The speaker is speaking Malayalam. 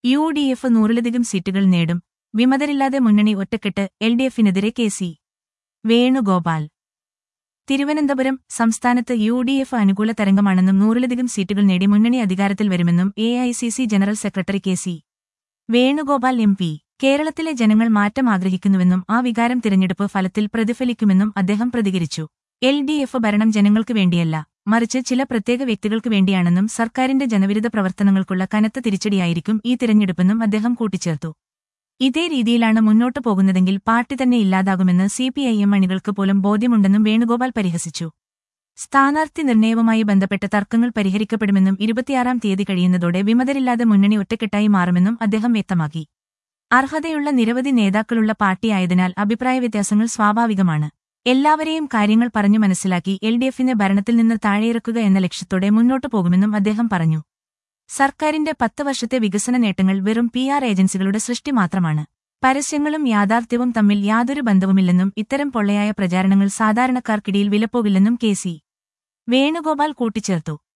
യു ഡി എഫ് നൂറിലധികം സീറ്റുകൾ നേടും വിമതരില്ലാതെ മുന്നണി ഒറ്റക്കെട്ട് എൽ ഡി എഫിനെതിരെ കെ സി വേണുഗോപാൽ തിരുവനന്തപുരം സംസ്ഥാനത്ത് യു ഡി എഫ് അനുകൂല തരംഗമാണെന്നും നൂറിലധികം സീറ്റുകൾ നേടി മുന്നണി അധികാരത്തിൽ വരുമെന്നും A I C C general secretary K C Venugopal M P കേരളത്തിലെ ജനങ്ങൾ മാറ്റം ആഗ്രഹിക്കുന്നുവെന്നും ആ വികാരം തിരഞ്ഞെടുപ്പ് ഫലത്തിൽ പ്രതിഫലിക്കുമെന്നും അദ്ദേഹം പ്രതികരിച്ചു എൽ ഡി എഫ് ഭരണം ജനങ്ങൾക്ക് വേണ്ടിയല്ല മറിച്ച് ചില പ്രത്യേക വ്യക്തികൾക്ക് വേണ്ടിയാണെന്നും സർക്കാരിന്റെ ജനവിരുദ്ധ പ്രവർത്തനങ്ങൾക്കുള്ള കനത്ത തിരിച്ചടിയായിരിക്കും ഈ തിരഞ്ഞെടുപ്പെന്നും അദ്ദേഹം കൂട്ടിച്ചേർത്തു ഇതേ രീതിയിലാണ് മുന്നോട്ടു പോകുന്നതെങ്കിൽ പാർട്ടി തന്നെ ഇല്ലാതാകുമെന്ന് സിപിഐഎം അണികൾക്ക് പോലും ബോധ്യമുണ്ടെന്നും വേണുഗോപാൽ പരിഹസിച്ചു സ്ഥാനാർത്ഥി നിർണയവുമായി ബന്ധപ്പെട്ട തർക്കങ്ങൾ പരിഹരിക്കപ്പെടുമെന്നും ഇരുപത്തിയാറാം തീയതി കഴിയുന്നതോടെ വിമതരില്ലാതെ മുന്നണി ഒറ്റക്കെട്ടായി മാറുമെന്നും അദ്ദേഹം വ്യക്തമാക്കി അർഹതയുള്ള നിരവധി നേതാക്കളുള്ള പാർട്ടിയായതിനാൽ അഭിപ്രായ വ്യത്യാസങ്ങൾ സ്വാഭാവികമാണ് എല്ലാവരെയും കാര്യങ്ങൾ പറഞ്ഞു മനസ്സിലാക്കി എൽ ഡി എഫിനെ ഭരണത്തിൽ നിന്ന് താഴെയിറക്കുക എന്ന ലക്ഷ്യത്തോടെ മുന്നോട്ടു പോകുമെന്നും അദ്ദേഹം പറഞ്ഞു സർക്കാരിന്റെ പത്ത് വർഷത്തെ വികസന നേട്ടങ്ങൾ വെറും പി ആർ ഏജൻസികളുടെ സൃഷ്ടി മാത്രമാണ് പരസ്യങ്ങളും യാഥാർത്ഥ്യവും തമ്മിൽ യാതൊരു ബന്ധവുമില്ലെന്നും ഇത്തരം പൊള്ളയായ പ്രചാരണങ്ങൾ സാധാരണക്കാർക്കിടയിൽ വിലപ്പോകില്ലെന്നും കെ സി വേണുഗോപാൽ കൂട്ടിച്ചേർത്തു